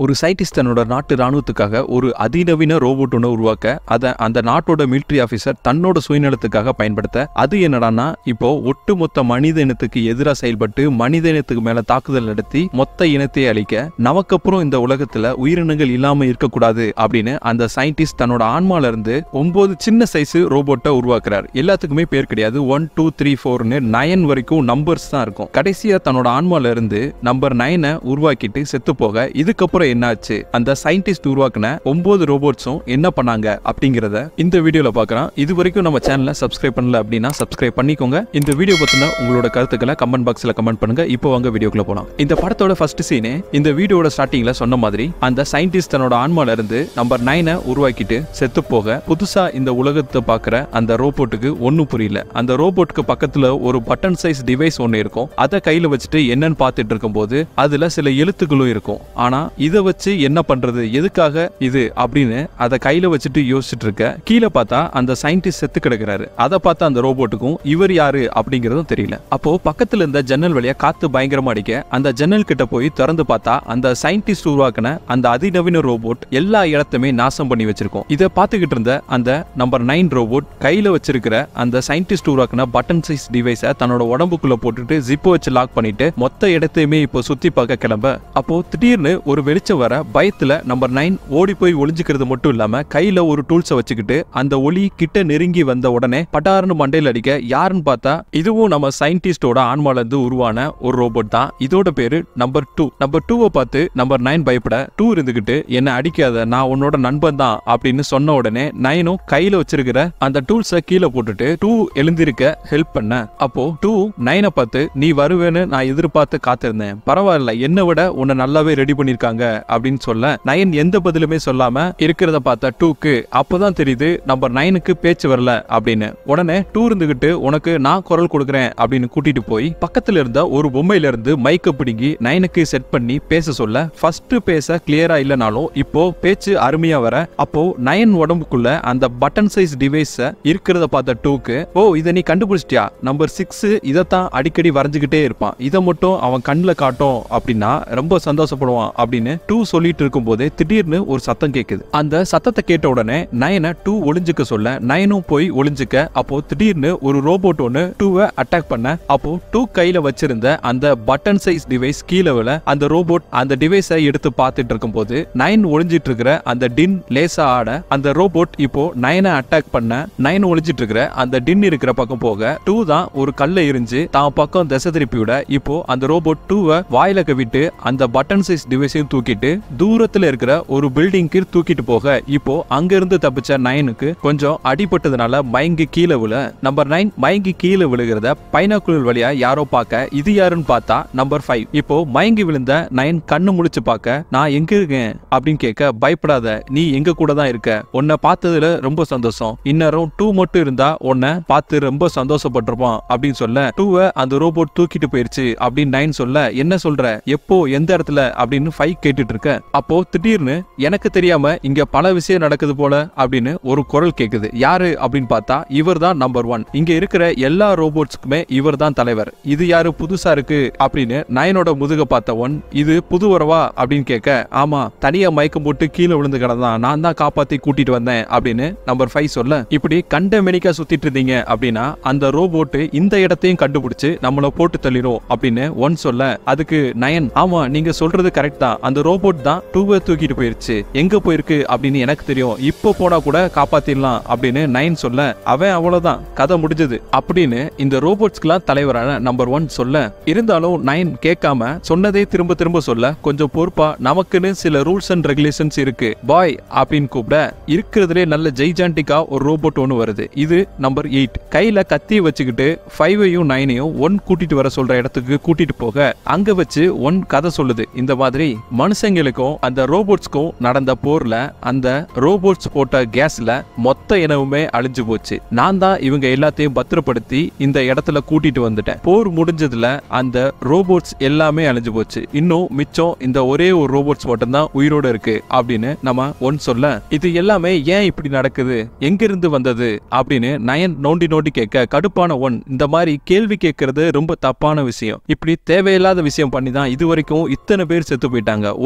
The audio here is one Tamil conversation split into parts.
ஒரு சயின்டிஸ்ட் தன்னோட நாட்டு ராணுவத்துக்காக ஒரு அதிநவீன ரோபோட் ஒன்று உருவாக்க அதை அந்த நாட்டோட மிலிட்ரி ஆஃபீஸர் தன்னோட சுயநலத்துக்காக பயன்படுத்த அது என்னடான்னா இப்போ ஒட்டுமொத்த மனித இனத்துக்கு எதிராக செயல்பட்டு மனித இனத்துக்கு மேல தாக்குதல் நடத்தி மொத்த இனத்தை அழிக்க நமக்கப்புறம் இந்த உலகத்துல உயிரினங்கள் இல்லாம இருக்கக்கூடாது அப்படின்னு அந்த சயின்டிஸ்ட் தன்னோட ஆன்மால இருந்து ஒன்பது சின்ன சைஸ் ரோபோட்டை உருவாக்குறார் எல்லாத்துக்குமே பேர் கிடையாது ஒன் டூ த்ரீ ஃபோர்னு நயன் வரைக்கும் நம்பர்ஸ் தான் இருக்கும் கடைசியா தன்னோட ஆன்மால இருந்து நம்பர் நைனை உருவாக்கிட்டு செத்து போக இதுக்கப்புறம் என்னாச்சு அந்த சயின்டிஸ்ட் உருவாக்குன ஒன்பது ரோபோட்ஸும் என்ன பண்ணாங்க அப்படிங்கறத இந்த வீடியோல பார்க்கலாம் இது வரைக்கும் நம்ம சேனலை சப்ஸ்கிரைப் பண்ணல அப்படின்னா சப்ஸ்கிரைப் பண்ணிக்கோங்க இந்த வீடியோ பத்தின உங்களோட கருத்துக்களை கமெண்ட் பாக்ஸ்ல கமெண்ட் பண்ணுங்க இப்போ வாங்க வீடியோக்குள்ள போலாம் இந்த படத்தோட ஃபர்ஸ்ட் சீனே இந்த வீடியோட ஸ்டார்டிங்ல சொன்ன மாதிரி அந்த சயின்டிஸ்ட் தன்னோட ஆன்மால இருந்து நம்பர் நைனை உருவாக்கிட்டு செத்து போக புதுசா இந்த உலகத்தை பார்க்குற அந்த ரோபோட்டுக்கு ஒன்றும் புரியல அந்த ரோபோட்டுக்கு பக்கத்துல ஒரு பட்டன் சைஸ் டிவைஸ் ஒன்று இருக்கும் அதை கையில வச்சுட்டு என்னன்னு பார்த்துட்டு இருக்கும்போது அதுல சில எழுத்துக்களும் இருக்கும் ஆனா இதை வச்சு என்ன பண்றது எதுக்காக இது அப்படின்னு அதை கையில வச்சுட்டு யோசிச்சுட்டு இருக்க கீழே பார்த்தா அந்த சயின்டிஸ்ட் செத்து கிடக்குறாரு அதை பார்த்தா அந்த ரோபோட்டுக்கும் இவர் யாரு அப்படிங்கறதும் தெரியல அப்போ பக்கத்துல இருந்த ஜன்னல் வழியா காத்து பயங்கரமா அடிக்க அந்த ஜன்னல் கிட்ட போய் திறந்து பார்த்தா அந்த சயின்டிஸ்ட் உருவாக்குன அந்த அதிநவீன ரோபோட் எல்லா இடத்தையுமே நாசம் பண்ணி வச்சிருக்கோம் இதை பார்த்துக்கிட்டு இருந்த அந்த நம்பர் நைன் ரோபோட் கையில வச்சிருக்கிற அந்த சயின்டிஸ்ட் உருவாக்குன பட்டன் சைஸ் டிவைஸை தன்னோட உடம்புக்குள்ள போட்டுட்டு ஜிப்பை வச்சு லாக் பண்ணிட்டு மொத்த இடத்தையுமே இப்போ சுத்தி பார்க்க கிளம்ப அப்போ திடீர்னு ஒரு வெளிச்சம் வர பயத்துல நம்பர் நைன் ஓடி போய் ஒளிஞ்சுக்கிறது மட்டும் இல்லாம கையில ஒரு டூல்ஸை வச்சுக்கிட்டு அந்த ஒளி கிட்ட நெருங்கி வந்த உடனே பட்டாருன்னு மண்டையில் அடிக்க யாருன்னு பார்த்தா இதுவும் நம்ம சயின்டிஸ்டோட ஆன்மால இருந்து உருவான ஒரு ரோபோட் தான் இதோட பேரு நம்பர் டூ நம்பர் டூவை பார்த்து நம்பர் நைன் பயப்பட டூ இருந்துகிட்டு என்ன அடிக்காத நான் உன்னோட நண்பன் தான் அப்படின்னு சொன்ன உடனே நைனும் கையில வச்சிருக்கிற அந்த டூல்ஸை கீழே போட்டுட்டு டூ எழுந்திருக்க ஹெல்ப் பண்ண அப்போ டூ நைனை பார்த்து நீ வருவேன்னு நான் எதிர்பார்த்து காத்திருந்தேன் பரவாயில்ல என்னை விட உன்னை நல்லாவே ரெடி பண்ணிருக்காங்க அப்படின்னு சொல்ல நயன் எந்த பதிலுமே சொல்லாம இருக்கிறத பார்த்தா டூக்கு அப்பதான் தெரியுது நம்பர் நைனுக்கு பேச்சு வரல அப்படின்னு உடனே டூ இருந்துகிட்டு உனக்கு நான் குரல் கொடுக்குறேன் அப்படின்னு கூட்டிட்டு போய் பக்கத்துல இருந்த ஒரு பொம்மையில இருந்து மைக்க பிடுங்கி நைனுக்கு செட் பண்ணி பேச சொல்ல ஃபர்ஸ்ட் பேச கிளியரா இல்லைனாலும் இப்போ பேச்சு அருமையா வர அப்போ நயன் உடம்புக்குள்ள அந்த பட்டன் சைஸ் டிவைஸ் இருக்கிறத பார்த்த டூக்கு ஓ இதை நீ கண்டுபிடிச்சிட்டியா நம்பர் சிக்ஸ் இதைத்தான் அடிக்கடி வரைஞ்சுக்கிட்டே இருப்பான் இதை மட்டும் அவன் கண்ணில் காட்டும் அப்படின்னா ரொம்ப சந்தோஷப்படுவான் அப்படின்னு டூ சொல்லிட்டு இருக்கும் போதே திடீர்னு ஒரு சத்தம் கேட்குது அந்த சத்தத்தை கேட்ட உடனே நயனை டூ ஒளிஞ்சுக்க சொல்ல நயனும் போய் ஒளிஞ்சுக்க அப்போ திடீர்னு ஒரு ரோபோட் ஒன்று டூவை அட்டாக் பண்ண அப்போ டூ கையில வச்சிருந்த அந்த பட்டன் சைஸ் டிவைஸ் கீழே விழ அந்த ரோபோட் அந்த டிவைஸை எடுத்து பார்த்துட்டு இருக்கும்போது நயன் ஒளிஞ்சிட்டு இருக்கிற அந்த டின் லேசா ஆட அந்த ரோபோட் இப்போ நயனை அட்டாக் பண்ண நயன் ஒளிஞ்சிட்டு இருக்கிற அந்த டின் இருக்கிற பக்கம் போக டூ தான் ஒரு கல்லை எரிஞ்சு தான் பக்கம் திசை திருப்பி விட இப்போ அந்த ரோபோட் டூவை வாயில கவிட்டு அந்த பட்டன் சைஸ் டிவைஸையும் தூக்கிட்டு தூரத்துல இருக்கிற ஒரு பில்டிங்க்கு தூக்கிட்டு போக இப்போ அங்க இருந்து தப்பிச்ச நயனுக்கு கொஞ்சம் அடிபட்டதுனால மயங்கி கீழே விழ நம்பர் நைன் மயங்கி கீழே விழுகிறத பைனாக்குலர் வழியா யாரோ பார்க்க இது யாருன்னு பார்த்தா நம்பர் ஃபைவ் இப்போ மயங்கி விழுந்த நயன் கண்ணு முழிச்சு பார்க்க நான் எங்க இருக்கேன் அப்படின்னு கேட்க பயப்படாத நீ எங்க கூட தான் இருக்க உன்னை பார்த்ததுல ரொம்ப சந்தோஷம் இன்னரும் டூ மட்டும் இருந்தா உன்னை பார்த்து ரொம்ப சந்தோஷப்பட்டிருப்பான் அப்படின்னு சொல்ல டூவை அந்த ரோபோட் தூக்கிட்டு போயிருச்சு அப்படின்னு நைன் சொல்ல என்ன சொல்ற எப்போ எந்த இடத்துல அப்படின்னு ஃபைவ் கேட்டுட்டு இருக்க அப்போ திடீர்னு எனக்கு தெரியாம இங்க பல விஷயம் நடக்குது போல அப்படின்னு ஒரு குரல் கேக்குது யாரு அப்படின்னு பார்த்தா இவர் தான் நம்பர் ஒன் இங்க இருக்கிற எல்லா ரோபோட்ஸ்க்குமே இவர் தான் தலைவர் இது யாரு புதுசா இருக்கு அப்படின்னு நயனோட முதுக பார்த்த ஒன் இது புது வரவா அப்படின்னு கேட்க ஆமா தனியா மயக்கம் போட்டு கீழே விழுந்து கிடந்தான் நான் தான் காப்பாத்தி கூட்டிட்டு வந்தேன் அப்படின்னு நம்பர் ஃபைவ் சொல்ல இப்படி கண்ட மெனிக்கா சுத்திட்டு இருந்தீங்க அப்படின்னா அந்த ரோபோட் இந்த இடத்தையும் கண்டுபிடிச்சு நம்மள போட்டு தள்ளிடும் அப்படின்னு ஒன் சொல்ல அதுக்கு நயன் ஆமா நீங்க சொல்றது கரெக்ட் தான் அந்த ரோபோட் தான் டூவை தூக்கிட்டு போயிருச்சு எங்க போயிருக்கு அப்படின்னு எனக்கு தெரியும் இப்போ போனா கூட காப்பாத்திடலாம் அப்படின்னு நயன் சொல்ல அவன் அவ்வளவுதான் கதை முடிஞ்சது அப்படின்னு இந்த ரோபோட்ஸ்க்குலாம் தலைவரான நம்பர் ஒன் சொல்ல இருந்தாலும் நயன் கேட்காம சொன்னதே திரும்ப திரும்ப சொல்ல கொஞ்சம் பொறுப்பா நமக்குன்னு சில ரூல்ஸ் அண்ட் ரெகுலேஷன்ஸ் இருக்கு பாய் அப்படின்னு கூப்பிட இருக்கிறதுலே நல்ல ஜெய்ஜாண்டிக்கா ஒரு ரோபோட் ஒன்று வருது இது நம்பர் எயிட் கையில கத்தி வச்சுக்கிட்டு ஃபைவையும் நைனையும் ஒன் கூட்டிட்டு வர சொல்ற இடத்துக்கு கூட்டிட்டு போக அங்க வச்சு ஒன் கதை சொல்லுது இந்த மாதிரி மனுஷங்களுக்கும் அந்த ரோபோட்ஸ்க்கும் நடந்த போர்ல அந்த ரோபோட்ஸ் போட்ட கேஸ்ல மொத்த இனவுமே அழிஞ்சு போச்சு நான் தான் இவங்க எல்லாத்தையும் பத்திரப்படுத்தி இந்த இடத்துல கூட்டிட்டு வந்துட்டேன் போர் முடிஞ்சதுல அந்த ரோபோட்ஸ் எல்லாமே அழிஞ்சு போச்சு இன்னும் மிச்சம் இந்த ஒரே ஒரு ரோபோட்ஸ் மட்டும்தான் உயிரோட இருக்கு அப்படின்னு நம்ம ஒன் சொல்ல இது எல்லாமே ஏன் இப்படி நடக்குது எங்கிருந்து வந்தது அப்படின்னு நயன் நோண்டி நோண்டி கேட்க கடுப்பான ஒன் இந்த மாதிரி கேள்வி கேட்கறது ரொம்ப தப்பான விஷயம் இப்படி தேவையில்லாத விஷயம் பண்ணி தான் இது வரைக்கும் இத்தனை பேர் செத்து போயிட்டாங்க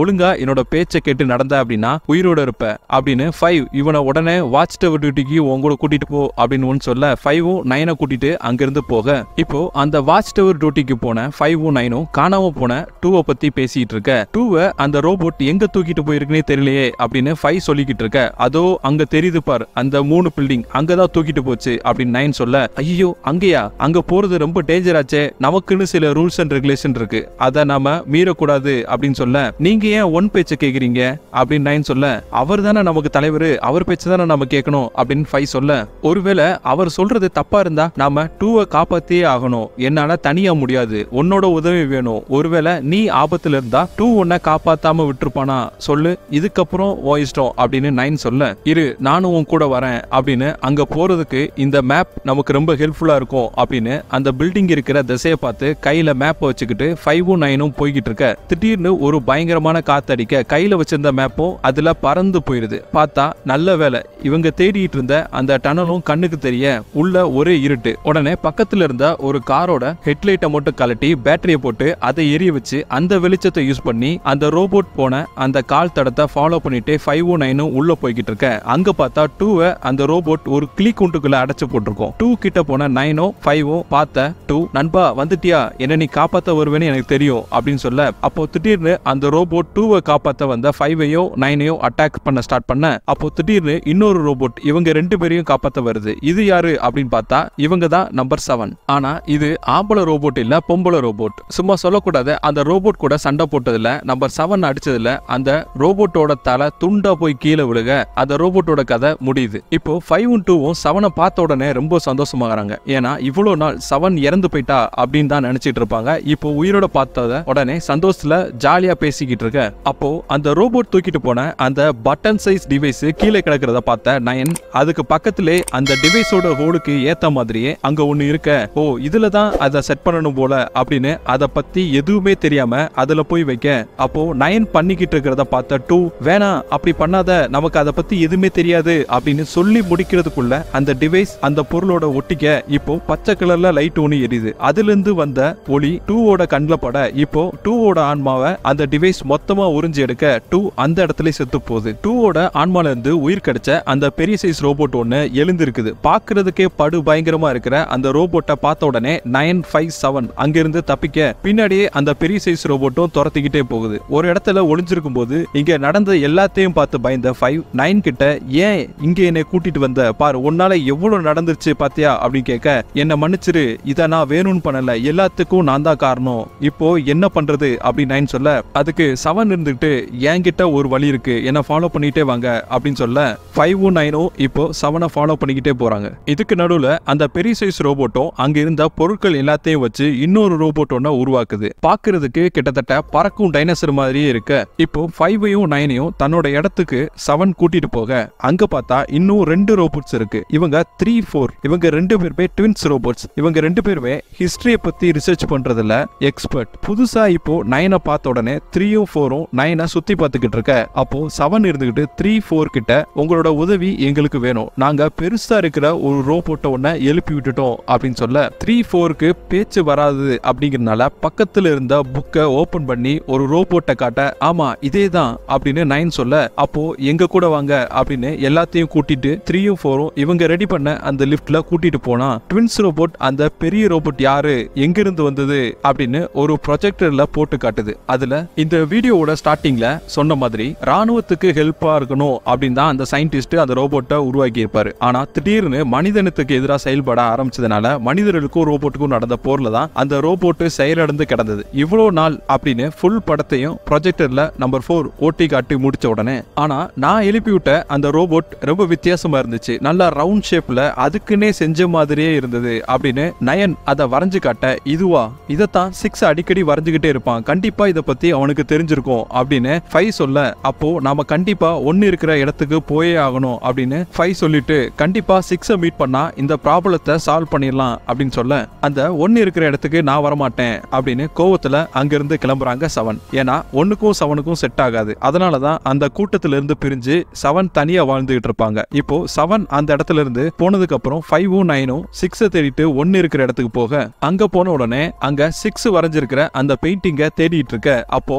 ஒழுங்கா என்னோட பேச்சை கேட்டு நடந்த அப்படின்னா உயிரோட இருப்ப அப்படின்னு ஃபைவ் இவனை உடனே வாட்ச் டவர் டியூட்டிக்கு உங்க கூட கூட்டிட்டு போ அப்படின்னு ஒன்று சொல்ல ஃபைவும் நைனை கூட்டிட்டு அங்கிருந்து போக இப்போ அந்த வாட்ச் டவர் டியூட்டிக்கு போன ஃபைவும் நைனும் காணாம போன டூவை பத்தி பேசிட்டு இருக்க டூவை அந்த ரோபோட் எங்க தூக்கிட்டு போயிருக்குன்னே தெரியலையே அப்படின்னு ஃபைவ் சொல்லிக்கிட்டு இருக்க அதோ அங்க தெரியுது பார் அந்த மூணு பில்டிங் அங்கதான் தூக்கிட்டு போச்சு அப்படின்னு நைன் சொல்ல ஐயோ அங்கேயா அங்க போறது ரொம்ப டேஞ்சர் ஆச்சே நமக்குன்னு சில ரூல்ஸ் அண்ட் ரெகுலேஷன் இருக்கு அதை நாம மீறக்கூடாது அப்படின்னு சொல்ல நீங்க ஏன் ஒன் பேச்ச கேக்குறீங்க அப்படின்னு நைன் சொல்ல அவர் தானே நமக்கு தலைவர் அவர் பேச்சு தானே நம்ம கேட்கணும் அப்படின்னு ஃபைவ் சொல்ல ஒருவேளை அவர் சொல்றது தப்பா இருந்தா நாம டூவை காப்பாத்தியே ஆகணும் என்னால தனியா முடியாது உன்னோட உதவி வேணும் ஒருவேளை நீ ஆபத்துல இருந்தா டூ உன்னை காப்பாத்தாம விட்டுருப்பானா சொல்லு இதுக்கப்புறம் ஓ இஷ்டம் அப்படின்னு நைன் சொல்ல இரு நானும் உன் கூட வரேன் அப்படின்னு அங்க போறதுக்கு இந்த மேப் நமக்கு ரொம்ப ஹெல்ப்ஃபுல்லா இருக்கும் அப்படின்னு அந்த பில்டிங் இருக்கிற திசையை பார்த்து கையில மேப் வச்சுக்கிட்டு ஃபைவும் நைனும் போய்கிட்டு இருக்க திடீர்னு ஒரு பயங்கரமான காத்தடிக்க கையில வச்சிருந்த மேப்பும் அதுல பறந்து போயிருது பார்த்தா நல்ல வேலை இவங்க தேடிட்டு இருந்த அந்த டனலும் கண்ணுக்கு தெரிய உள்ள ஒரே இருட்டு உடனே பக்கத்துல இருந்த ஒரு காரோட ஹெட்லைட்டை மட்டும் கலட்டி பேட்டரியை போட்டு அதை எரிய வச்சு அந்த வெளிச்சத்தை யூஸ் பண்ணி அந்த ரோபோட் போன அந்த கால் தடத்தை ஃபாலோ பண்ணிட்டு ஃபைவ் நைனும் உள்ள போய்கிட்டு இருக்க அங்க பார்த்தா டூவை அந்த ரோபோட் ஒரு கிளி குண்டுக்குள்ள அடைச்சு போட்டிருக்கோம் டூ கிட்ட போன நைனோ ஃபைவோ பார்த்த டூ நண்பா வந்துட்டியா என்ன நீ காப்பாத்த வருவேன்னு எனக்கு தெரியும் அப்படின்னு சொல்ல அப்போ திடீர்னு அந்த ரோபோட் டூவை காப்பாத்த வந்த ஃபைவையோ நைனையோ அட்டாக் பண்ண ஸ்டார்ட் பண்ண அப்போ திடீர்னு இன்னொரு ரோபோட் இவங்க ரெண்டு பேரையும் காப்பாத்த வருது இது யாரு அப்படின்னு பார்த்தா இவங்க தான் நம்பர் செவன் ஆனா இது ஆம்பளை ரோபோட் இல்ல பொம்பளை ரோபோட் சும்மா சொல்லக்கூடாது அந்த ரோபோட் கூட சண்டை போட்டதுல நம்பர் செவன் அடிச்சதுல அந்த ரோபோட்டோட தலை துண்டா போய் கீழே விழுக அந்த ரோபோட்டோட கதை முடியுது இப்போ ஃபைவ் டூவும் செவனை பார்த்த உடனே ரொம்ப சந்தோஷமாகறாங்க ஏன்னா இவ்வளவு நாள் செவன் இறந்து போயிட்டா அப்படின்னு தான் நினைச்சிட்டு இருப்பாங்க இப்போ உயிரோட பார்த்தத உடனே சந்தோஷத்துல ஜாலியா பேசிக்கிட்டு இருக்க அப்போ அந்த ரோபோட் தூக்கிட்டு போன அந்த பட்டன் சைஸ் டிவைஸ் கீழே கிடக்கிறத பார்த்த நயன் அதுக்கு பக்கத்திலே அந்த டிவைஸோட ஹோலுக்கு ஏத்த மாதிரியே அங்க ஒண்ணு இருக்க ஓ இதுல தான் அதை செட் பண்ணணும் போல அப்படின்னு அதை பத்தி எதுவுமே தெரியாம அதுல போய் வைக்க அப்போ நயன் பண்ணிக்கிட்டு இருக்கிறத பார்த்த டூ வேணாம் அப்படி பண்ணாத நமக்கு அதை பத்தி எதுவுமே தெரியாது அப்படின்னு சொல்லி முடிக்கிறதுக்குள்ள அந்த டிவைஸ் அந்த பொருளோட ஒட்டிக்க இப்போ பச்சை கலர்ல லைட் ஒன்று எரியுது அதுல இருந்து வந்த ஒளி டூவோட கண்ணில் பட இப்போ டூவோட ஆன்மாவை அந்த டிவைஸ் மொத்தமா உறிஞ்சி எடுக்க டூ அந்த இடத்துல செத்து போகுது டூவோட ஆன்மால இருந்து உயிர் கிடைச்ச அந்த பெரிய சைஸ் ரோபோட் ஒன்று எழுந்திருக்குது பார்க்கிறதுக்கே படு பயங்கரமா இருக்கிற அந்த ரோபோட்டை பார்த்த உடனே நைன் ஃபைவ் செவன் அங்கிருந்து தப்பிக்க பின்னாடியே அந்த பெரிய சைஸ் ரோபோட்டும் துரத்திக்கிட்டே போகுது ஒரு இடத்துல ஒளிஞ்சிருக்கும் போது இங்க நடந்த எல்லாத்தையும் பார்த்து பயந்த ஃபைவ் நைன் கிட்ட ஏன் இங்க என்னை கூட்டிட்டு வந்த பாரு உன்னால எவ்வளவு நடந்துருச்சு பாத்தியா அப்படின்னு கேட்க என்ன மன்னிச்சிரு இதை நான் வேணும்னு பண்ணல எல்லாத்துக்கும் நான் தான் காரணம் இப்போ என்ன பண்றது அப்படின்னு நைன் சொல்ல அதுக்கு செவன் இருந்துகிட்டு என்கிட்ட ஒரு வழி இருக்கு என்ன ஃபாலோ பண்ணிட்டே வாங்க அப்படின்னு சொல்ல ஃபைவும் நைனும் இப்போ செவனை ஃபாலோ பண்ணிக்கிட்டே போறாங்க இதுக்கு நடுவுல அந்த பெரிய சைஸ் ரோபோட்டும் அங்க இருந்த பொருட்கள் எல்லாத்தையும் வச்சு இன்னொரு ரோபோட் ஒன்ன உருவாக்குது பாக்குறதுக்கு கிட்டத்தட்ட பறக்கும் டைனோசர் மாதிரியே இருக்க இப்போ ஃபைவையும் நைனையும் தன்னோட இடத்துக்கு செவன் கூட்டிட்டு போக அங்க பார்த்தா இன்னும் ரெண்டு ரோபோட்ஸ் இருக்கு இவங்க த்ரீ ஃபோர் இவங்க ரெண்டு பேருமே ட்வின்ஸ் ரோபோட்ஸ் இவங்க ரெண்டு பேருமே ஹிஸ்டரியை பத்தி ரிசர்ச் பண்றதுல எக்ஸ்பர்ட் புதுசா இப்போ நைனை பார்த்த உடனே த்ரீயும் ஃபோரும் நைனை சுத்தி பார்த்துக்கிட்டு இருக்க அப்போ செவன் இருந்துகிட்டு த்ரீ ஃபோர் கிட்ட உங்களோட உதவி எங்களுக்கு வேணும் நாங்க பெருசா இருக்கிற ஒரு ரோபோட்டை ஒன்ன எழுப்பி விட்டுட்டோம் அப்படின்னு சொல்ல த்ரீ ஃபோருக்கு பேச்சு வராது அப்படிங்கறதுனால பக்கத்துல இருந்த புக்கை ஓபன் பண்ணி ஒரு ரோபோட்டை காட்ட ஆமா இதே தான் அப்படின்னு நைன் சொல்ல அப்போ எங்க கூட வாங்க அப்படின்னு எல்லாத்தையும் கூட்டிட்டு த்ரீயும் ஃபோரும் இவங்க ரெடி பண்ண அந்த லிஃப்ட்ல கூட்டிட்டு போனா ட்வின்ஸ் ரோபோட் அந்த பெரிய ரோபோட் யாரு எங்க இருந்து வந்தது அப்படின்னு ஒரு ப்ரொஜெக்டர்ல போட்டு காட்டுது அதுல இந்த வீடியோவோட ஸ்டார்டிங்ல சொன்ன மாதிரி ராணுவத்துக்கு ஹெல்ப்பா இருக்கணும் அப்படின்னு தான் அந்த சயின்டிஸ்ட் அந்த ரோபோட்டை உருவாக்கி இருப்பாரு ஆனா திடீர்னு மனிதனத்துக்கு எதிராக செயல்பட ஆரம்பிச்சதுனால மனிதர்களுக்கும் ரோபோட்டுக்கும் நடந்த போர்ல தான் அந்த ரோபோட் செயலிழந்து கிடந்தது இவ்வளவு நாள் அப்படின்னு ஃபுல் படத்தையும் ப்ரொஜெக்டர்ல நம்பர் ஃபோர் ஓட்டி காட்டி முடிச்ச உடனே ஆனா நான் எழுப்பி விட்ட அந்த ரோபோட் ரொம்ப வித்தியாசமா இருந்துச்சு நல்லா ரவுண்ட் ஷேப்ல அதுக்குன்னே செஞ்ச மாதிரியே இருந்தது அப்படின்னு நயன் அதை வரைஞ்சு காட்ட இதுவா இதைத்தான் சிக்ஸ் அடிக்கடி வரைஞ்சுக்கிட்டே இருப்பான் கண்டிப்பா இதை பத்தி அவனுக்கு தெரிஞ்சிருக்கும் அப்படின்னு ஃபைவ் சொல்ல அப்போ நாம கண்டிப்பா ஒன்னு இருக்கிற இடத்துக்கு போயே ஆகணும் அப்படின்னு ஃபைவ் சொல்லிட்டு கண்டிப்பா சிக்ஸை மீட் பண்ணா இந்த ப்ராப்ளத்தை சால்வ் பண்ணிடலாம் அப்படின்னு சொல்ல அந்த ஒன்னு இருக்கிற இடத்துக்கு நான் வரமாட்டேன் அப்படின்னு கோவத்துல அங்கிருந்து கிளம்புறாங்க செவன் ஏன்னா ஒன்னுக்கும் செவனுக்கும் செட் ஆகாது அதனால தான் அந்த கூட்டத்துல இருந்து பிரிஞ்சு செவன் தனியா வாழ்ந்துகிட்டு இருப்பாங்க இப்போ செவன் அந்த இடத்துல இருந்து போனதுக்கு அப்புறம் ஃபைவும் நைனும் சிக்ஸை தேடிட்டு ஒன்னு இருக்கிற இடத்துக்கு போக அங்க போன உடனே அங்க சிக்ஸ் வரைஞ்சிருக்கிற அந்த பெயிண்டிங்க தேடிட்டு இருக்க அப்போ அங்க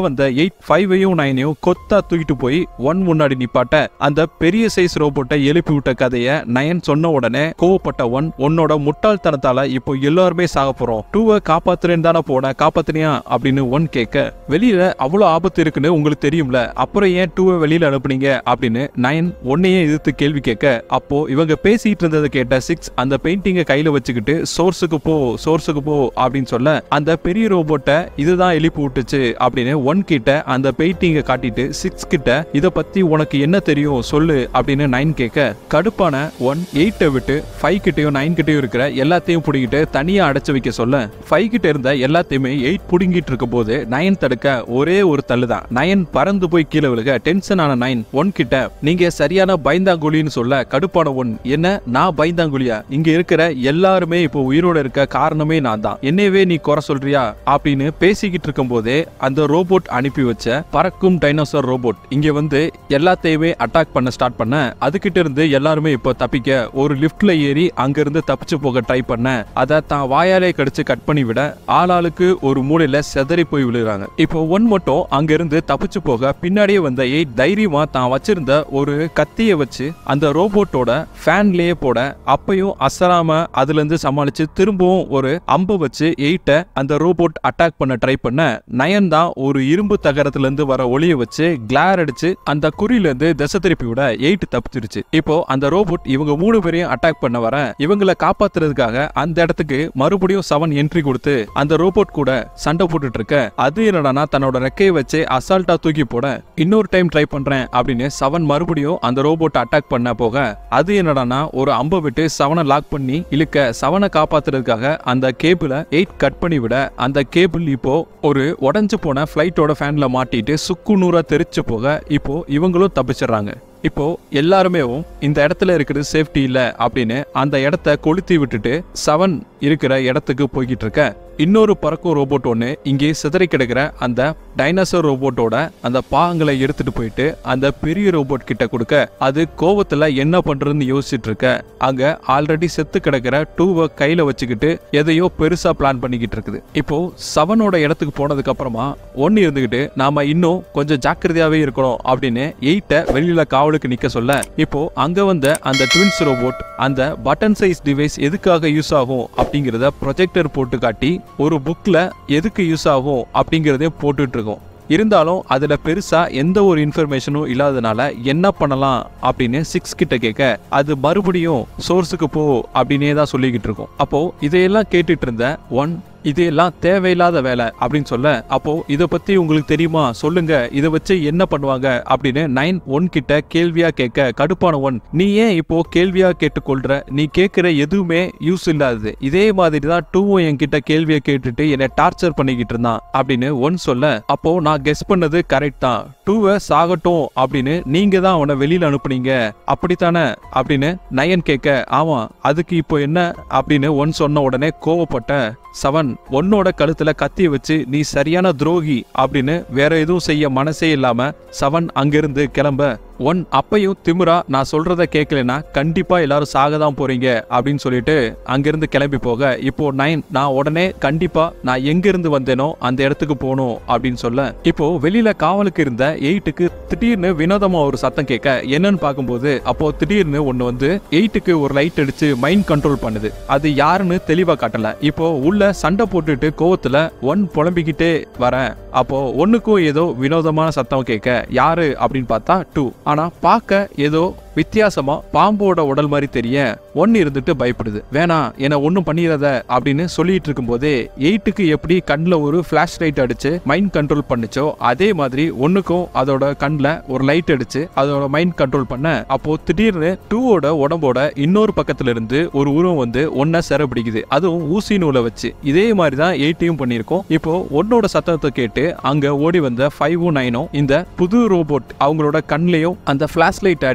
வந்த எயிட் ஃபைவையும் நைனையும் கொத்தா தூக்கிட்டு போய் ஒன் முன்னாடி நிப்பாட்ட அந்த பெரிய சைஸ் ரோபோட்டை எழுப்பி விட்ட கதைய நயன் சொன்ன உடனே கோவப்பட்ட ஒன் உன்னோட முட்டாள்தனத்தால இப்போ எல்லாருமே சாக போறோம் டூவை காப்பாத்துறேன்னு தானே போன காப்பாத்துனியா அப்படின்னு ஒன் கேட்க வெளியில அவ்வளவு ஆபத்து இருக்குன்னு உங்களுக்கு தெரியும்ல அப்புறம் ஏன் டூவை வெளியில அனுப்புனீங்க அப்படின்னு நயன் ஒன்னையே எதிர்த்து கேள்வி கேட்க அப்போ இவங்க பேசிட்டு இருந்ததை கேட்ட சிக்ஸ் அந்த பெயிண்டிங்கை கையில வச்சுக்கிட்டு சோர்ஸுக்கு போ சோர்ஸுக்கு போ அப்படின்னு சொல்ல அந்த பெரிய ரோபோட்டை இதுதான் எழுப்பி விட்டுச்சு அப்படின்னு ஒன் கிட்ட அந்த பெயிண்டிங்கை காட்டிட்டு சிக்ஸ் கிட்ட இத பத்தி உனக்கு என்ன தெரியும் சொல்லு அப்படின்னு நைன் கேட்க கடுப்பான ஒன் எயிட்டை விட்டு ஃபைவ் கிட்டயும் நைன் கிட்டயும் இருக்கிற எல்லாத்தையும் பிடிக்கிட்டு தனியா அடைச்சு வைக்க சொல்ல ஃபைவ் கிட்ட இருந்த எல்லாத்தையுமே எயிட் புடுங்கிட்டு இருக்க போது நயன் தடுக்க ஒரே ஒரு தள்ளு தான் நயன் பறந்து போய் கீழே விழுக டென்ஷன் ஆன நைன் ஒன் கிட்ட நீங்க சரியான பயந்தாங்குழின்னு சொல்ல கடுப்பான ஒன் என்ன நான் பயந்தாங்குழியா இங்க இருக்கிற எல்லாருமே இப்போ உயிரோட இருக்க காரணமே நான் தான் என்னையவே நீ குறை சொல்றியா அப்படின்னு பேசிக்கிட்டு இருக்கும் போதே அந்த ரோபோட் அனுப்பி வச்ச பறக்கும் டைனோசர் ரோபோட் இங்க வந்து எல்லாத்தையுமே அட்டாக் பண்ண ஸ்டார்ட் பண்ண அதுகிட்ட இருந்து எல்லாருமே இப்போ தப்பிக்க ஒரு லிஃப்ட்ல ஏறி அங்க இருந்து தப்பிச்சு போக ட்ரை பண்ண அதை தான் வாயாலே கடிச்சு கட் பண்ணி விட ஆளாளுக்கு ஒரு மூலையில செதறி போய் விழுறாங்க இப்போ ஒன் மட்டும் அங்க இருந்து தப்பிச்சு போக பின்னாடியே வந்த எயிட் தைரியமா தான் வச்சிருந்த ஒரு கத்திய வச்சு அந்த ரோபோட்டோட ஃபேன்லயே போட அப்பையும் அசராம அதுல இருந்து சமாளிச்சு திரும்பவும் ஒரு அம்பு வச்சு எயிட்ட அந்த ரோபோட் அட்டாக் பண்ண ட்ரை பண்ண நயன் தான் ஒரு இரும்பு தகரத்துல இருந்து வர ஒளிய வச்சு கிளார் அடிச்சு அந்த குறியில இருந்து திசை திருப்பி விட எயிட் தப்பிச்சிருச்சு இப்போ அந்த ரோபோட் இவங்க மூணு பேரையும் அட்டாக் பண்ண வர இவங்களை காப்பாத்துறதுக்காக அந்த இடத்துக்கு மறுபடியும் செவன் என்ட்ரி கொடுத்து அந்த ரோபோட் கூட சண்டை போட்டுட்டு இருக்க அது என்னடானா தன்னோட ரெக்கையை வச்சு அசால்ட்டா தூக்கி போட இன்னொரு டைம் ட்ரை பண்றேன் அப்படின்னு செவன் மறுபடியும் அந்த ரோபோட் அட்டாக் பண்ண போக அது என்னடானா ஒரு அம்பை விட்டு செவனை லாக் பண்ணி இழுக்க செவனை காப்பாத்துறதுக்காக அந்த கேபிளை எயிட் கட் பண்ணி விட அந்த கேபிள் இப்போ ஒரு உடஞ்சு போன ஃபிளைட்டோட ஃபேன்ல மாட்டிட்டு சுக்கு நூறா தெரிச்சு போக இப்போ இவங்களும் தப்பிச்சிடுறாங்க இப்போ எல்லாருமே இந்த இடத்துல இருக்கிறது சேஃப்டி இல்ல அப்படின்னு அந்த இடத்த கொளுத்தி விட்டுட்டு செவன் இருக்கிற இடத்துக்கு போய்கிட்டு இருக்க இன்னொரு பறக்கும் ரோபோட் ஒன்று இங்கே சிதறி கிடக்கிற அந்த டைனோசர் ரோபோட்டோட அந்த பாகங்களை எடுத்துட்டு போயிட்டு அந்த பெரிய ரோபோட் கிட்ட கொடுக்க அது கோவத்துல என்ன பண்றதுன்னு யோசிச்சுட்டு இருக்க அங்க ஆல்ரெடி செத்து கிடக்கிற டூவை கையில வச்சுக்கிட்டு எதையோ பெருசா பிளான் பண்ணிக்கிட்டு இருக்குது இப்போ செவனோட இடத்துக்கு போனதுக்கு அப்புறமா ஒன்னு இருந்துகிட்டு நாம இன்னும் கொஞ்சம் ஜாக்கிரதையாவே இருக்கணும் அப்படின்னு எயிட்ட வெளியில காவலுக்கு நிக்க சொல்ல இப்போ அங்க வந்த அந்த ட்வின்ஸ் ரோபோட் அந்த பட்டன் சைஸ் டிவைஸ் எதுக்காக யூஸ் ஆகும் அப்படிங்கறத ப்ரொஜெக்டர் போட்டு காட்டி ஒரு புக்ல எதுக்கு யூஸ் ஆகும் அப்படிங்கறதையும் போட்டுட்டு இருக்கோம் இருந்தாலும் அதுல பெருசா எந்த ஒரு இன்ஃபர்மேஷனும் இல்லாதனால என்ன பண்ணலாம் அப்படின்னு சிக்ஸ் கிட்ட கேட்க அது மறுபடியும் சோர்ஸுக்கு போ அப்படின்னே தான் சொல்லிக்கிட்டு இருக்கோம் அப்போ இதையெல்லாம் கேட்டுட்டு இருந்த ஒன் இதெல்லாம் தேவையில்லாத வேலை அப்படின்னு சொல்ல அப்போ இதை பத்தி உங்களுக்கு தெரியுமா சொல்லுங்க இதை வச்சு என்ன பண்ணுவாங்க அப்படின்னு நைன் ஒன் கிட்ட கேள்வியா கேட்க கடுப்பான ஒன் நீ ஏன் இப்போ கேள்வியா கேட்டுக்கொள்ற நீ கேட்கிற எதுவுமே யூஸ் இல்லாதது இதே மாதிரி தான் டூவும் என்கிட்ட கேள்வியை கேட்டுட்டு என்னை டார்ச்சர் பண்ணிக்கிட்டு இருந்தான் அப்படின்னு ஒன் சொல்ல அப்போ நான் கெஸ் பண்ணது கரெக்ட் தான் டூவை சாகட்டும் அப்படின்னு நீங்க தான் அவனை வெளியில அனுப்புனீங்க அப்படித்தானே அப்படின்னு நயன் கேட்க ஆமா அதுக்கு இப்போ என்ன அப்படின்னு ஒன் சொன்ன உடனே கோவப்பட்ட செவன் ஒன்னோட கழுத்துல கத்திய வச்சு நீ சரியான துரோகி அப்படின்னு வேற எதுவும் செய்ய மனசே இல்லாம செவன் அங்கிருந்து கிளம்ப ஒன் அப்பையும் திமிரா நான் சொல்றத கேட்கலனா கண்டிப்பா எல்லாரும் சாக தான் போறீங்க அப்படின்னு சொல்லிட்டு அங்கிருந்து கிளம்பி போக இப்போ நைன் நான் உடனே கண்டிப்பா நான் எங்க இருந்து வந்தேனோ அந்த இடத்துக்கு போகணும் அப்படின்னு சொல்ல இப்போ வெளியில காவலுக்கு இருந்த எயிட்டுக்கு திடீர்னு வினோதமா ஒரு சத்தம் கேட்க என்னன்னு பார்க்கும்போது அப்போ திடீர்னு ஒன்னு வந்து எயிட்டுக்கு ஒரு லைட் அடிச்சு மைண்ட் கண்ட்ரோல் பண்ணுது அது யாருன்னு தெளிவா காட்டல இப்போ உள்ள சண்டை போட்டுட்டு கோவத்துல ஒன் புலம்பிக்கிட்டே வரேன் அப்போ ஒண்ணுக்கும் ஏதோ வினோதமான சத்தம் கேட்க யாரு அப்படின்னு பார்த்தா டூ ஆனா பார்க்க ஏதோ வித்தியாசமா பாம்போட உடல் மாதிரி தெரிய ஒன்னு இருந்துட்டு பயப்படுது வேணாம் என்ன ஒன்னும் பண்ணிடாத அப்படின்னு சொல்லிட்டு இருக்கும்போதே எயிட்டுக்கு எப்படி கண்ணுல ஒரு ஃபிளாஷ் லைட் அடிச்சு மைண்ட் கண்ட்ரோல் பண்ணுச்சோ அதே மாதிரி ஒண்ணுக்கும் அதோட கண்ணுல ஒரு லைட் அடிச்சு அதோட மைண்ட் கண்ட்ரோல் பண்ண அப்போ திடீர்னு டூவோட உடம்போட இன்னொரு பக்கத்துல இருந்து ஒரு உருவம் வந்து ஒன்ன சிற பிடிக்குது அதுவும் ஊசி நூலை வச்சு இதே மாதிரி தான் எயிட்டையும் பண்ணியிருக்கோம் இப்போ ஒன்னோட சத்தத்தை கேட்டு அங்க ஓடி வந்த ஃபைவும் நைனும் இந்த புது ரோபோட் அவங்களோட கண்ணிலையும் அந்த ஃபிளாஷ் லைட் அடிக்க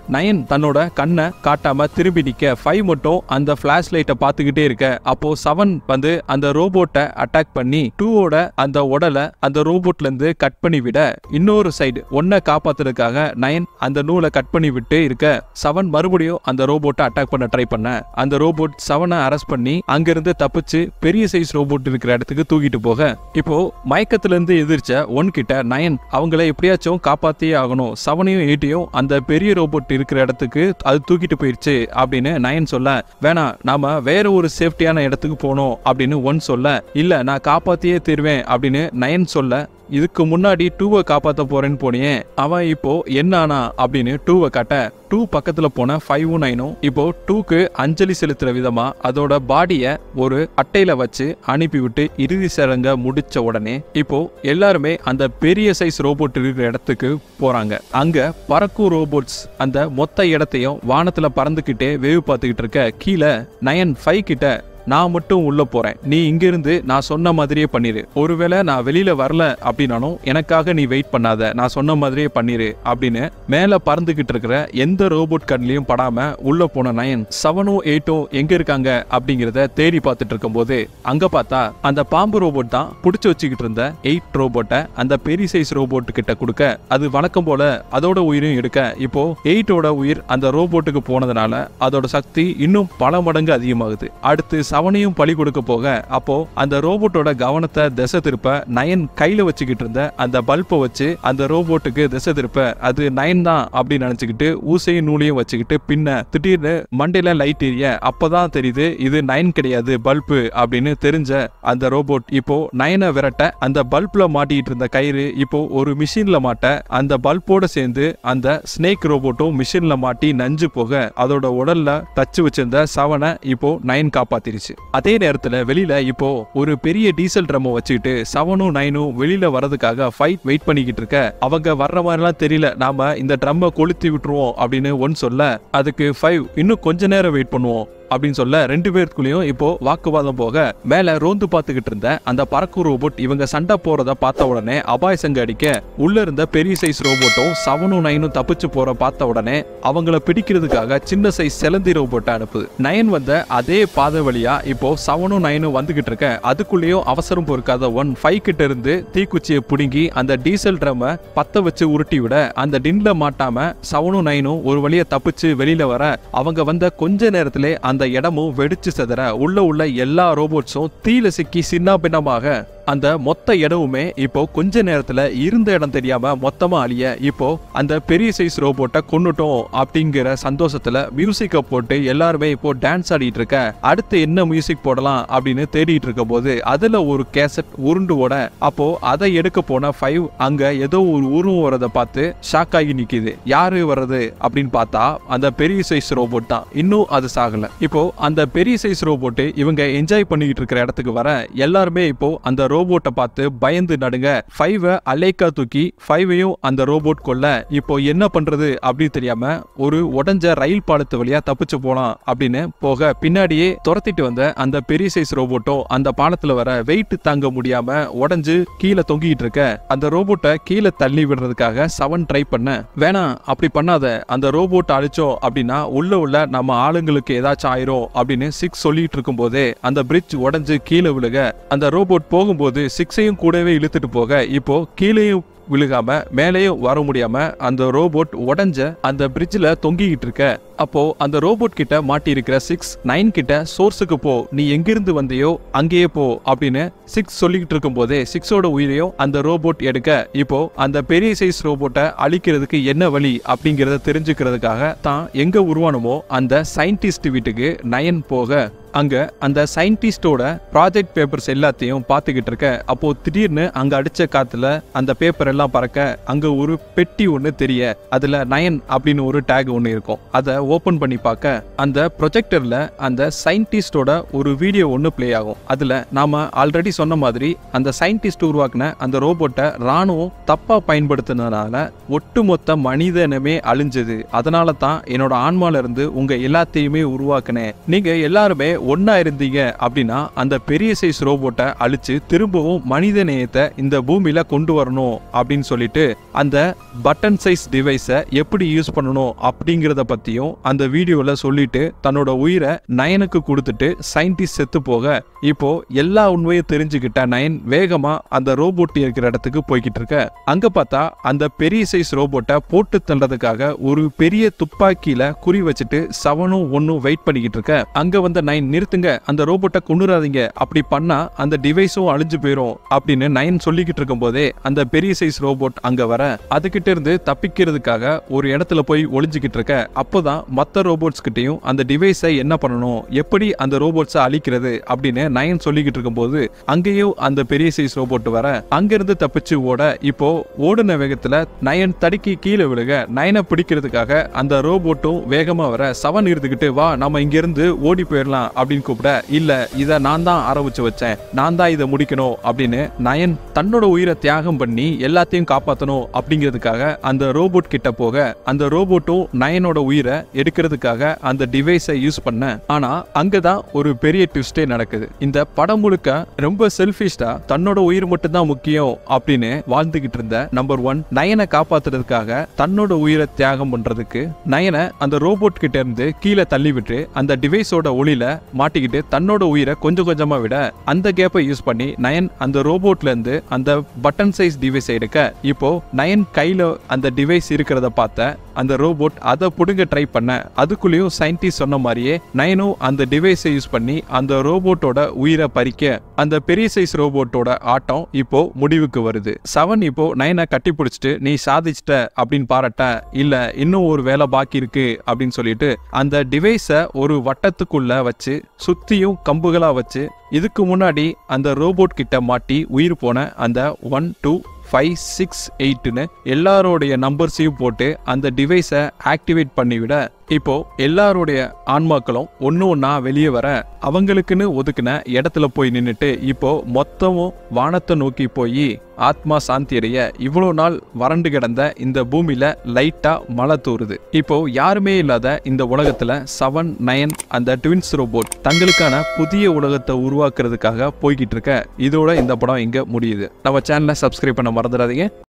நயன் தன்னோட கண்ணை காட்டாம திரும்பி நிக்க ஃபைவ் மட்டும் அந்த பிளாஷ் லைட்டை பார்த்துக்கிட்டே இருக்க அப்போ செவன் வந்து அந்த ரோபோட்டை அட்டாக் பண்ணி டூவோட அந்த உடலை அந்த ரோபோட்ல இருந்து கட் பண்ணி விட இன்னொரு சைடு ஒன்னை காப்பாத்துறதுக்காக நயன் அந்த நூலை கட் பண்ணி விட்டு இருக்க செவன் மறுபடியும் அந்த ரோபோட்டை அட்டாக் பண்ண ட்ரை பண்ண அந்த ரோபோட் செவனை அரெஸ்ட் பண்ணி அங்கிருந்து தப்பிச்சு பெரிய சைஸ் ரோபோட் இருக்கிற இடத்துக்கு தூக்கிட்டு போக இப்போ மயக்கத்துல இருந்து எதிர்ச்ச ஒன் கிட்ட நயன் அவங்கள எப்படியாச்சும் காப்பாத்தியே ஆகணும் செவனையும் எயிட்டையும் அந்த பெரிய ரோபோட் இருக்கிற இடத்துக்கு அது தூக்கிட்டு போயிருச்சு அப்படின்னு நயன் சொல்ல வேணாம் நாம வேற ஒரு சேஃப்டியான இடத்துக்கு போகணும் அப்படின்னு ஒன் சொல்ல இல்ல நான் காப்பாத்தியே தருவேன் அப்படின்னு நயன் சொல்ல இதுக்கு முன்னாடி டூவை காப்பாத்த போறேன்னு போனியே அவன் இப்போ என்ன ஆனா அப்படின்னு டூவை காட்ட டூ பக்கத்துல போன ஃபைவும் நைனும் இப்போ டூக்கு அஞ்சலி செலுத்துற விதமா அதோட பாடிய ஒரு அட்டையில வச்சு அனுப்பிவிட்டு இறுதி சடங்க முடிச்ச உடனே இப்போ எல்லாருமே அந்த பெரிய சைஸ் ரோபோட் இருக்கிற இடத்துக்கு போறாங்க அங்க பறக்கும் ரோபோட்ஸ் அந்த மொத்த இடத்தையும் வானத்துல பறந்துகிட்டே வேவு பார்த்துக்கிட்டு இருக்க கீழே நயன் ஃபைவ் கிட்ட நான் மட்டும் உள்ள போறேன் நீ இங்கிருந்து நான் சொன்ன மாதிரியே பண்ணிரு ஒருவேளை நான் வெளியில வரல அப்படின்னாலும் எனக்காக நீ வெயிட் பண்ணாத நான் சொன்ன மாதிரியே பண்ணிரு அப்படின்னு மேல பறந்துகிட்டு இருக்கிற எந்த ரோபோட் கண்ணிலையும் படாம உள்ள போன நயன் செவனும் எயிட்டும் எங்க இருக்காங்க அப்படிங்கிறத தேடி பார்த்துட்டு இருக்கும்போது அங்க பார்த்தா அந்த பாம்பு ரோபோட் தான் புடிச்சு வச்சுக்கிட்டு இருந்த எயிட் ரோபோட்டை அந்த பெரிய சைஸ் ரோபோட் கிட்ட கொடுக்க அது வழக்கம் போல அதோட உயிரும் எடுக்க இப்போ எயிட்டோட உயிர் அந்த ரோபோட்டுக்கு போனதுனால அதோட சக்தி இன்னும் பல மடங்கு அதிகமாகுது அடுத்து செவனையும் பழி கொடுக்க போக அப்போ அந்த ரோபோட்டோட கவனத்தை திசை திருப்ப நயன் கையில வச்சுக்கிட்டு இருந்த அந்த பல்பை வச்சு அந்த ரோபோட்டுக்கு திசை திருப்ப அது நயன் தான் அப்படின்னு நினைச்சுக்கிட்டு ஊசையும் நூலையும் வச்சுக்கிட்டு பின்ன திடீர்னு மண்டையில லைட் எரிய அப்பதான் தெரியுது இது நயன் கிடையாது பல்பு அப்படின்னு தெரிஞ்ச அந்த ரோபோட் இப்போ நயனை விரட்ட அந்த பல்ப்ல மாட்டிட்டு இருந்த கயிறு இப்போ ஒரு மிஷின்ல மாட்ட அந்த பல்போட சேர்ந்து அந்த ஸ்னேக் ரோபோட்டும் மிஷின்ல மாட்டி நஞ்சு போக அதோட உடல்ல தச்சு வச்சிருந்த சவனை இப்போ நயன் காப்பாத்திருச்சு அதே நேரத்துல வெளியில இப்போ ஒரு பெரிய டீசல் ட்ரம்ம வச்சுக்கிட்டு செவனும் நைனும் வெளியில வரதுக்காக ஃபைட் வெயிட் பண்ணிக்கிட்டு இருக்க அவங்க வர்ற மாதிரிலாம் தெரியல நாம இந்த ட்ரம்ம கொளுத்தி விட்டுருவோம் அப்படின்னு ஒன் சொல்ல அதுக்கு ஃபைவ் இன்னும் கொஞ்ச நேரம் வெயிட் பண்ணுவோம் அப்படின்னு சொல்ல ரெண்டு பேருக்குள்ளேயும் இப்போ வாக்குவாதம் போக மேல ரோந்து பார்த்துக்கிட்டு இருந்த அந்த பறக்கும் ரோபோட் இவங்க சண்டை போறத பார்த்த உடனே அபாய் சங்க அடிக்க உள்ள இருந்த பெரிய சைஸ் ரோபோட்டும் செவனும் நைனும் தப்பிச்சு போற பார்த்த உடனே அவங்கள பிடிக்கிறதுக்காக சின்ன சைஸ் செலந்தி ரோபோட்டை அனுப்புது நயன் வந்த அதே பாதை வழியா இப்போ செவனும் நைனும் வந்துகிட்டு இருக்க அதுக்குள்ளேயும் அவசரம் பொறுக்காத ஒன் ஃபைவ் கிட்ட இருந்து தீக்குச்சியை பிடுங்கி அந்த டீசல் ட்ரம்ம பத்த வச்சு உருட்டி விட அந்த டின்ல மாட்டாம செவனும் நைனும் ஒரு வழியா தப்பிச்சு வெளியில வர அவங்க வந்த கொஞ்ச நேரத்திலே அந்த இடமும் வெடிச்சு செதற உள்ள உள்ள எல்லா ரோபோட்ஸும் தீல சிக்கி சின்ன பின்னமாக அந்த மொத்த இடமுமே இப்போ கொஞ்ச நேரத்துல இருந்த இடம் தெரியாம மொத்தமா அழிய இப்போ அந்த பெரிய சைஸ் ரோபோட்டை கொன்னுட்டோம் அப்படிங்கிற சந்தோஷத்துல மியூசிக்கை போட்டு எல்லாருமே இப்போ டான்ஸ் ஆடிட்டு இருக்க அடுத்து என்ன மியூசிக் போடலாம் அப்படின்னு தேடிட்டு இருக்கும் போது அதுல ஒரு கேசட் உருண்டு ஓட அப்போ அதை எடுக்க போன ஃபைவ் அங்க ஏதோ ஒரு உருவம் வரதை பார்த்து ஷாக் ஆகி நிக்குது யாரு வர்றது அப்படின்னு பார்த்தா அந்த பெரிய சைஸ் ரோபோட் தான் இன்னும் அது சாகல இப்போ அந்த பெரிய சைஸ் ரோபோட் இவங்க என்ஜாய் பண்ணிக்கிட்டு இருக்கிற இடத்துக்கு வர எல்லாருமே இப்போ அந்த ரோபோட்டை பார்த்து பயந்து நடுங்க ஃபைவ அலேக்கா தூக்கி ஃபைவையும் அந்த ரோபோட் கொல்ல இப்போ என்ன பண்றது அப்படின்னு தெரியாம ஒரு உடஞ்ச ரயில் பாலத்து வழியா தப்பிச்சு போலாம் அப்படின்னு போக பின்னாடியே துரத்திட்டு வந்த அந்த பெரிய சைஸ் ரோபோட்டும் அந்த பாலத்துல வர வெயிட் தாங்க முடியாம உடஞ்சு கீழே தொங்கிட்டு இருக்க அந்த ரோபோட்டை கீழே தள்ளி விடுறதுக்காக செவன் ட்ரை பண்ண வேணாம் அப்படி பண்ணாத அந்த ரோபோட் அழிச்சோம் அப்படின்னா உள்ள உள்ள நம்ம ஆளுங்களுக்கு ஏதாச்சும் ஆயிரும் அப்படின்னு சிக்ஸ் சொல்லிட்டு இருக்கும் போதே அந்த பிரிட்ஜ் உடஞ்சு கீழே விழுக அந்த ரோபோட் போகும்போது சிக்ஸையும் கூடவே இழுத்துட்டு போக இப்போ கீழேயும் விழுகாம மேலேயும் வர முடியாம அந்த ரோபோட் உடஞ்ச அந்த பிரிட்ஜ்ல தொங்கிக்கிட்டு இருக்க அப்போ அந்த ரோபோட் கிட்ட மாட்டி இருக்கிற சிக்ஸ் நைன் கிட்ட சோர்ஸுக்கு போ நீ எங்கிருந்து வந்தியோ அங்கேயே போ அப்படின்னு சிக்ஸ் சொல்லிக்கிட்டு இருக்கும் போதே சிக்ஸோட உயிரையும் அந்த ரோபோட் எடுக்க இப்போ அந்த பெரிய சைஸ் ரோபோட்டை அழிக்கிறதுக்கு என்ன வழி அப்படிங்கறத தெரிஞ்சுக்கிறதுக்காக தான் எங்க உருவானமோ அந்த சயின்டிஸ்ட் வீட்டுக்கு நயன் போக அங்க அந்த சயின்டிஸ்டோட ப்ராஜெக்ட் பேப்பர்ஸ் எல்லாத்தையும் பார்த்துக்கிட்டு இருக்க அப்போ திடீர்னு அங்க அடிச்ச காத்துல அந்த பேப்பர் எல்லாம் பறக்க அங்க ஒரு பெட்டி ஒன்று தெரிய அதுல நயன் அப்படின்னு ஒரு டேக் ஒன்று இருக்கும் அதை ஓபன் பண்ணி பார்க்க அந்த ப்ரொஜெக்டர்ல அந்த சயின்டிஸ்டோட ஒரு வீடியோ ஒன்று ப்ளே ஆகும் அதுல நாம ஆல்ரெடி சொன்ன மாதிரி அந்த சயின்டிஸ்ட் உருவாக்குன அந்த ரோபோட்டை ராணுவம் தப்பா பயன்படுத்தினதுனால ஒட்டுமொத்த மனித இனமே அழிஞ்சது அதனால தான் என்னோட ஆன்மால இருந்து உங்க எல்லாத்தையுமே உருவாக்குனேன் நீங்க எல்லாருமே ஒன்னா இருந்தீங்க அப்படின்னா அந்த பெரிய சைஸ் ரோபோட்டை அழிச்சு திரும்பவும் மனித நேயத்தை இந்த பூமியில கொண்டு வரணும் அப்படின்னு அப்படின்னு சொல்லிட்டு அந்த பட்டன் சைஸ் டிவைஸை எப்படி யூஸ் பண்ணணும் அப்படிங்கிறத பத்தியும் அந்த வீடியோல சொல்லிட்டு தன்னோட உயிரை நயனுக்கு கொடுத்துட்டு சயின்டிஸ்ட் செத்து போக இப்போ எல்லா உண்மையும் தெரிஞ்சுக்கிட்ட நயன் வேகமா அந்த ரோபோட் இருக்கிற இடத்துக்கு போய்கிட்டு இருக்க அங்க பார்த்தா அந்த பெரிய சைஸ் ரோபோட்டை போட்டு தள்ளுறதுக்காக ஒரு பெரிய துப்பாக்கியில குறி வச்சுட்டு செவனும் ஒன்னும் வெயிட் பண்ணிக்கிட்டு இருக்க அங்க வந்த நைன் நிறுத்துங்க அந்த ரோபோட்டை கொண்டுறாதீங்க அப்படி பண்ணா அந்த டிவைஸும் அழிஞ்சு போயிடும் அப்படின்னு நைன் சொல்லிக்கிட்டு இருக்கும் போதே அந்த பெரிய சைஸ் ரோபோட் அங்க வர அதுகிட்ட இருந்து தப்பிக்கிறதுக்காக ஒரு இடத்துல போய் ஒளிஞ்சுக்கிட்டு இருக்க அப்போதான் மத்த ரோபோட்ஸ் கிட்டயும் அந்த டிவைஸை என்ன பண்ணணும் எப்படி அந்த ரோபோட்ஸை அழிக்கிறது அப்படின்னு நயன் சொல்லிக்கிட்டு இருக்கும்போது அங்கேயும் அந்த பெரிய சைஸ் ரோபோட் வர அங்கிருந்து தப்பிச்சு ஓட இப்போ ஓடுன வேகத்துல நயன் தடுக்கி கீழே விழுக நயனை பிடிக்கிறதுக்காக அந்த ரோபோட்டும் வேகமா வர சவன் இருந்துகிட்டு வா நம்ம இங்க இருந்து ஓடி போயிடலாம் அப்படின்னு கூப்பிட இல்ல இத நான் தான் ஆரம்பிச்சு வச்சேன் நான் தான் இதை முடிக்கணும் அப்படின்னு நயன் தன்னோட உயிரை தியாகம் பண்ணி எல்லாத்தையும் காப்பாத்தணும் அப்படிங்கிறதுக்காக அந்த ரோபோட் கிட்ட போக அந்த ரோபோட்டும் நயனோட உயிரை எடுக்கிறதுக்காக அந்த டிவைஸை யூஸ் பண்ண ஆனா அங்கதான் ஒரு பெரிய ட்விஸ்டே நடக்குது இந்த படம் முழுக்க ரொம்ப செல்ஃபிஷ்டா தன்னோட உயிர் மட்டும் தான் முக்கியம் அப்படின்னு வாழ்ந்துகிட்டு இருந்த நம்பர் ஒன் நயனை காப்பாத்துறதுக்காக தன்னோட உயிரை தியாகம் பண்றதுக்கு நயனை அந்த ரோபோட் கிட்ட இருந்து கீழே தள்ளி விட்டு அந்த டிவைஸோட ஒளியில மாட்டிக்கிட்டு தன்னோட உயிரை கொஞ்சம் கொஞ்சமா விட அந்த கேப்பை யூஸ் பண்ணி நயன் அந்த ரோபோட்ல இருந்து அந்த பட்டன் சைஸ் டிவைஸ் எடுக்க இப்போ நயன் கையில அந்த டிவைஸ் இருக்கிறத பார்த்த அந்த ரோபோட் அதை புடுங்க ட்ரை பண்ண அதுக்குள்ளேயும் சயின்டிஸ்ட் சொன்ன மாதிரியே நயனும் அந்த டிவைஸை யூஸ் பண்ணி அந்த ரோபோட்டோட உயிரை பறிக்க அந்த பெரிய சைஸ் ரோபோட்டோட ஆட்டம் இப்போ முடிவுக்கு வருது செவன் இப்போ நயனை கட்டி பிடிச்சிட்டு நீ சாதிச்சிட்ட அப்படின்னு பாராட்ட இல்ல இன்னும் ஒரு வேலை பாக்கி இருக்கு அப்படின்னு சொல்லிட்டு அந்த டிவைஸை ஒரு வட்டத்துக்குள்ள வச்சு சுத்தியும் கம்புகளா வச்சு இதுக்கு முன்னாடி அந்த ரோபோட் கிட்ட மாட்டி உயிர் போன அந்த ஒன் டூ ஃபைவ் சிக்ஸ் எயிட்னு எல்லாரோடைய நம்பர்ஸையும் போட்டு அந்த டிவைஸை ஆக்டிவேட் பண்ணிவிட இப்போ எல்லாருடைய ஆன்மாக்களும் ஒன்று ஒன்றா வெளியே வர அவங்களுக்குன்னு ஒதுக்குன இடத்துல போய் நின்றுட்டு இப்போ மொத்தமும் வானத்தை நோக்கி போய் ஆத்மா சாந்தி அடைய இவ்வளோ நாள் வறண்டு கிடந்த இந்த பூமியில லைட்டா மழை தூறுது இப்போ யாருமே இல்லாத இந்த உலகத்துல செவன் நயன் அந்த ட்வின்ஸ் ரோபோட் தங்களுக்கான புதிய உலகத்தை உருவாக்குறதுக்காக போய்கிட்டு இருக்க இதோட இந்த படம் இங்க முடியுது நம்ம சேனலை சப்ஸ்கிரைப் பண்ண மறந்துடாதீங்க